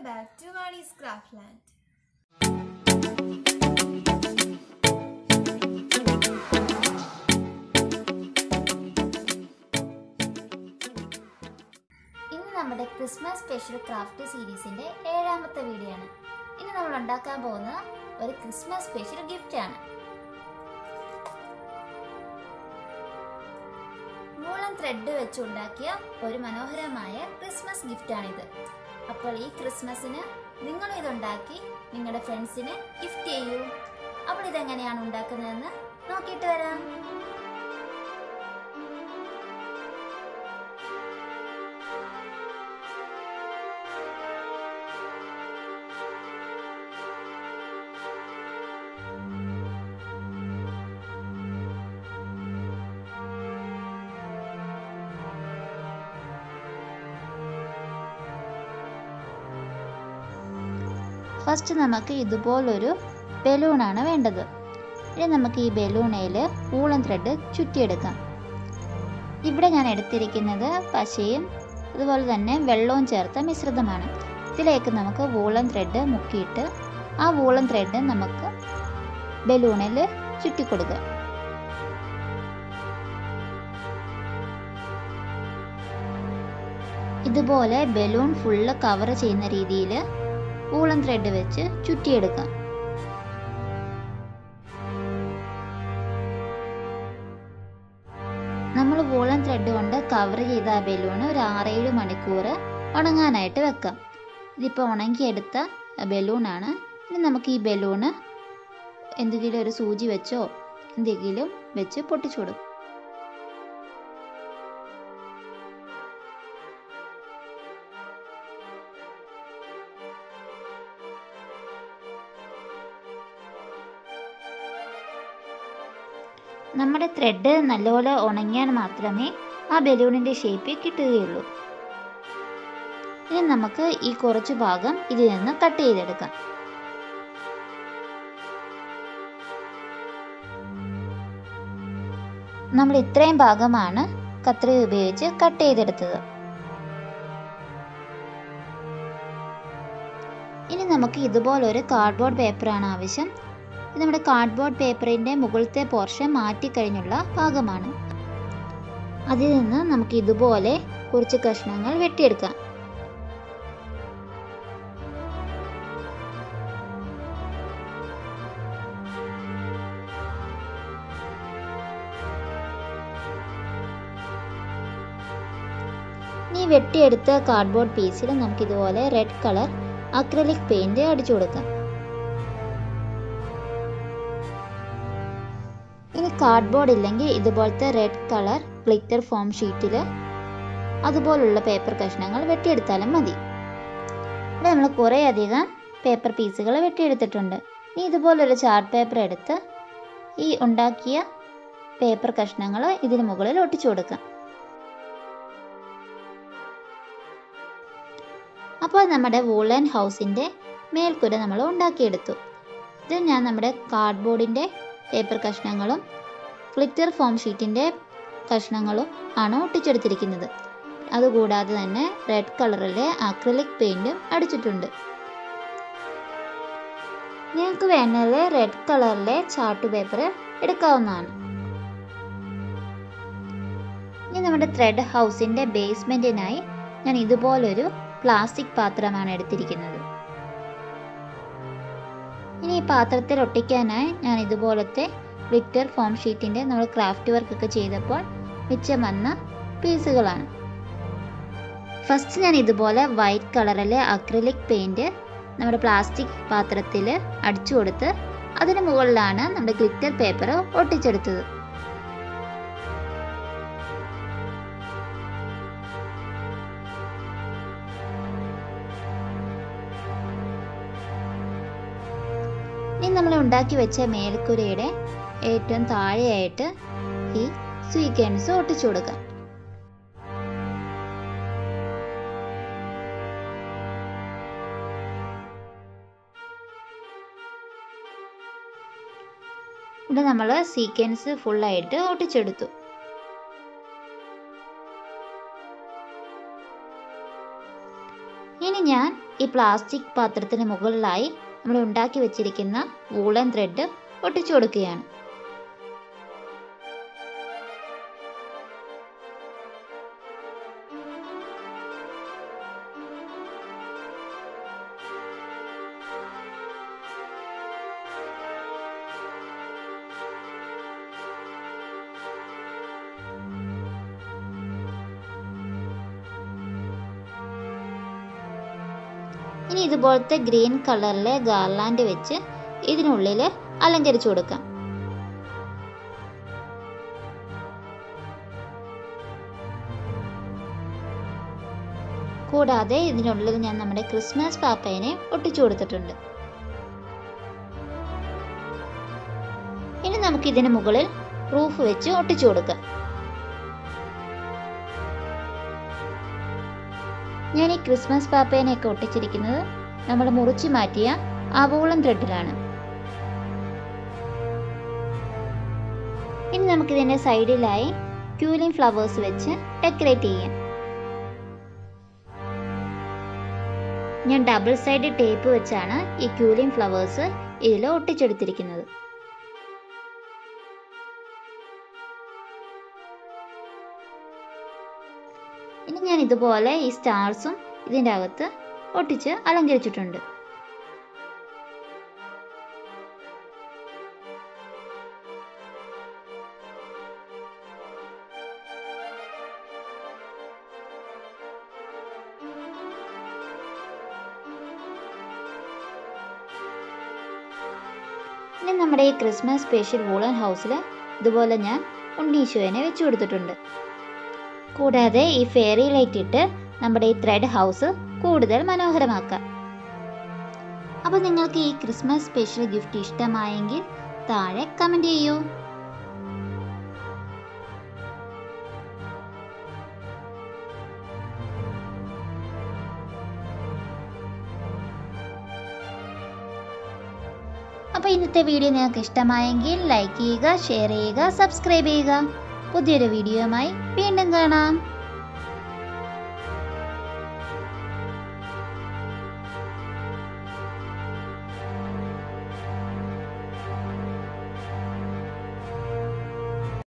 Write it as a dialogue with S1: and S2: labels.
S1: back to Mani's Craftland.
S2: ഇന്ന് നമ്മുടെ Christmas special craft സീരീസിന്റെ ഏഴാമത്തെ വീഡിയോ ആണ് ഇനി നമ്മൾ ഉണ്ടാക്കാൻ പോകുന്ന ഒരു ക്രിസ്മസ് സ്പെഷ്യൽ ഗിഫ്റ്റ് ആണ് വൂളൻ ത്രെഡ് വെച്ച് ഉണ്ടാക്കിയ ഒരു മനോഹരമായ ക്രിസ്മസ് ഗിഫ്റ്റ് ആണിത് അപ്പോൾ ഈ ക്രിസ്മസിന് നിങ്ങൾ ഇതുണ്ടാക്കി നിങ്ങളുടെ ഫ്രണ്ട്സിന് ഗിഫ്റ്റ് ചെയ്യൂ അപ്പോൾ ഇതെങ്ങനെയാണ് ഉണ്ടാക്കുന്നതെന്ന് നോക്കിയിട്ട് വരാം ഫസ്റ്റ് നമുക്ക് ഇതുപോലൊരു ബലൂണാണ് വേണ്ടത് ഇനി നമുക്ക് ഈ ബലൂണയിൽ വൂളൻ ത്രെഡ് ചുറ്റിയെടുക്കാം ഇവിടെ ഞാൻ എടുത്തിരിക്കുന്നത് പശയും അതുപോലെ തന്നെ വെള്ളവും ചേർത്ത മിശ്രിതമാണ് ഇതിലേക്ക് നമുക്ക് വൂളൻ ത്രെഡ് മുക്കിയിട്ട് ആ വൂളൻ ത്രെഡ് നമുക്ക് ബലൂണിൽ ചുറ്റിക്കൊടുക്കുക ഇതുപോലെ ബലൂൺ ഫുള്ള് കവർ ചെയ്യുന്ന രീതിയിൽ വൂളൻ ത്രെഡ് വെച്ച് ചുറ്റിയെടുക്കാം നമ്മൾ വൂളൻ ത്രെഡ് കൊണ്ട് കവർ ചെയ്ത ആ ബലൂൺ ഒരു ആറേഴ് മണിക്കൂർ ഉണങ്ങാനായിട്ട് വെക്കാം ഇതിപ്പോൾ ഉണങ്ങിയെടുത്ത ബലൂണാണ് ഇനി നമുക്ക് ഈ ബലൂണ് എന്തെങ്കിലും ഒരു സൂചി വെച്ചോ എന്തെങ്കിലും വെച്ച് പൊട്ടിച്ചു കൊടുക്കും നമ്മുടെ ത്രെഡ് നല്ലപോലെ ഉണങ്ങിയാൽ മാത്രമേ ആ ബലൂണിൻ്റെ ഷേപ്പ് കിട്ടുകയുള്ളൂ ഇനി നമുക്ക് ഈ കുറച്ച് ഭാഗം ഇതിൽ നിന്ന് കട്ട് ചെയ്തെടുക്കാം നമ്മൾ ഇത്രയും ഭാഗമാണ് കത്രി ഉപയോഗിച്ച് കട്ട് ചെയ്തെടുത്തത് ഇനി നമുക്ക് ഇതുപോലൊരു കാർഡ്ബോർഡ് പേപ്പറാണ് ആവശ്യം ഇത് നമ്മുടെ കാർഡ്ബോർഡ് പേപ്പറിൻ്റെ മുകളിലത്തെ പോർഷൻ മാറ്റിക്കഴിഞ്ഞുള്ള ഭാഗമാണ് അതിൽ നിന്ന് നമുക്ക് ഇതുപോലെ കുറച്ച് കഷ്ണങ്ങൾ വെട്ടിയെടുക്കാം ഈ വെട്ടിയെടുത്ത കാർഡ്ബോർഡ് പീസിൽ നമുക്ക് ഇതുപോലെ റെഡ് കളർ അക്രലിക് പെയിന്റ് അടിച്ചു കൊടുക്കാം ഇനി കാർഡ്ബോർഡ് ഇല്ലെങ്കിൽ ഇതുപോലത്തെ റെഡ് കളർ ഗ്ലിറ്റർ ഫോം ഷീറ്റിൽ അതുപോലുള്ള പേപ്പർ കഷ്ണങ്ങൾ വെട്ടിയെടുത്താലും മതി ഇവിടെ നമ്മൾ കുറേ അധികം പേപ്പർ പീസുകൾ വെട്ടിയെടുത്തിട്ടുണ്ട് ഇനി ഇതുപോലൊരു ചാർട്ട് പേപ്പർ എടുത്ത് ഈ ഉണ്ടാക്കിയ പേപ്പർ കഷ്ണങ്ങൾ ഇതിന് മുകളിൽ ഒട്ടിച്ചു കൊടുക്കാം അപ്പോൾ നമ്മുടെ വൂളൻ ഹൗസിൻ്റെ മേൽക്കുര നമ്മൾ ഉണ്ടാക്കിയെടുത്തു ഇത് ഞാൻ നമ്മുടെ കാർഡ്ബോർഡിൻ്റെ പേപ്പർ കഷ്ണങ്ങളും ഗ്ലിറ്റർ ഫോം ഷീറ്റിൻ്റെ കഷ്ണങ്ങളും ആണ് ഒട്ടിച്ചെടുത്തിരിക്കുന്നത് അതുകൂടാതെ തന്നെ റെഡ് കളറിലെ അക്രലിക് പെയിൻറ്റും അടിച്ചിട്ടുണ്ട് നിങ്ങൾക്ക് വേണ്ടത് റെഡ് കളറിലെ ചാർട്ട് പേപ്പർ എടുക്കാവുന്നതാണ് ഇനി നമ്മുടെ ത്രെഡ് ഹൗസിൻ്റെ ബേസ്മെൻറ്റിനായി ഞാൻ ഇതുപോലൊരു പ്ലാസ്റ്റിക് പാത്രമാണ് എടുത്തിരിക്കുന്നത് ഇനി ഈ പാത്രത്തിൽ ഒട്ടിക്കാനായി ഞാൻ ഇതുപോലത്തെ ഗ്ലിറ്റർ ഫോം ഷീറ്റിൻ്റെ നമ്മൾ ക്രാഫ്റ്റ് വർക്ക് ഒക്കെ ചെയ്തപ്പോൾ മിച്ചം വന്ന പീസുകളാണ് ഫസ്റ്റ് ഞാൻ ഇതുപോലെ വൈറ്റ് കളറിലെ അക്രിലിക് പെയിൻറ് നമ്മുടെ പ്ലാസ്റ്റിക് പാത്രത്തിൽ അടിച്ചു കൊടുത്ത് അതിന് മുകളിലാണ് നമ്മുടെ ഗ്ലിറ്റർ പേപ്പർ ഒട്ടിച്ചെടുത്തത് ഇനി നമ്മൾ ഉണ്ടാക്കി വെച്ച മേൽക്കുരയുടെ ഏറ്റവും താഴെയായിട്ട് ഈ സ്വീക്കൻസ് ഒട്ടിച്ചു കൊടുക്കാം ഇവിടെ നമ്മൾ സീക്വൻസ് ഫുള്ളായിട്ട് ഒട്ടിച്ചെടുത്തു ഇനി ഞാൻ ഈ പ്ലാസ്റ്റിക് പാത്രത്തിന് മുകളിലായി നമ്മൾ ഉണ്ടാക്കി വെച്ചിരിക്കുന്ന വൂളൻ ത്രെഡ് ഒട്ടിച്ചു കൊടുക്കുകയാണ് ഇനി ഇതുപോലത്തെ ഗ്രീൻ കളറിലെ ഗാർലാൻഡ് വെച്ച് ഇതിനുള്ളിൽ അലങ്കരിച്ചു കൊടുക്കാം കൂടാതെ ഇതിനുള്ളിൽ ഞാൻ നമ്മുടെ ക്രിസ്മസ് പാപ്പേനെ ഒട്ടിച്ചു കൊടുത്തിട്ടുണ്ട് ഇനി നമുക്ക് ഇതിന് മുകളിൽ റൂഫ് വെച്ച് ഒട്ടിച്ചു കൊടുക്കാം ഞാൻ ഈ ക്രിസ്മസ് പാപ്പേനെയൊക്കെ ഒട്ടിച്ചിരിക്കുന്നത് നമ്മൾ മുറിച്ചു മാറ്റിയ ആവോളം ത്രെഡിലാണ് ഇനി നമുക്കിതിൻ്റെ സൈഡിലായി ക്യൂലിംഗ് ഫ്ലവേഴ്സ് വെച്ച് ഡെക്കറേറ്റ് ചെയ്യാം ഞാൻ ഡബിൾ സൈഡ് ടേപ്പ് വെച്ചാണ് ഈ ക്യൂലിംഗ് ഫ്ലവേഴ്സ് ഇതിൽ ഒട്ടിച്ചെടുത്തിരിക്കുന്നത് ഇനി ഞാൻ ഇതുപോലെ ഈ സ്റ്റാർസും ഇതിൻ്റെ അകത്ത് ഒട്ടിച്ച് അലങ്കരിച്ചിട്ടുണ്ട് ഇനി നമ്മുടെ ഈ ക്രിസ്മസ് സ്പെഷ്യൽ വൂളൻ ഹൗസിൽ ഇതുപോലെ ഞാൻ ഉണ്ണീശോനെ വെച്ചു കൊടുത്തിട്ടുണ്ട് കൂടാതെ ഈ ഫെയറി ലൈറ്റ് ഇട്ട് നമ്മുടെ ഈ ത്രെഡ് ഹൗസ് കൂടുതൽ മനോഹരമാക്കാം അപ്പോൾ നിങ്ങൾക്ക് ഈ ക്രിസ്മസ് സ്പെഷ്യൽ ഗിഫ്റ്റ് ഇഷ്ടമായെങ്കിൽ താഴെ കമൻറ്റ് ചെയ്യൂ അപ്പോൾ ഇന്നത്തെ വീഡിയോ നിങ്ങൾക്ക് ഇഷ്ടമായെങ്കിൽ ലൈക്ക് ചെയ്യുക ഷെയർ ചെയ്യുക സബ്സ്ക്രൈബ് ചെയ്യുക പുതിയൊരു വീഡിയോയുമായി വീണ്ടും കാണാം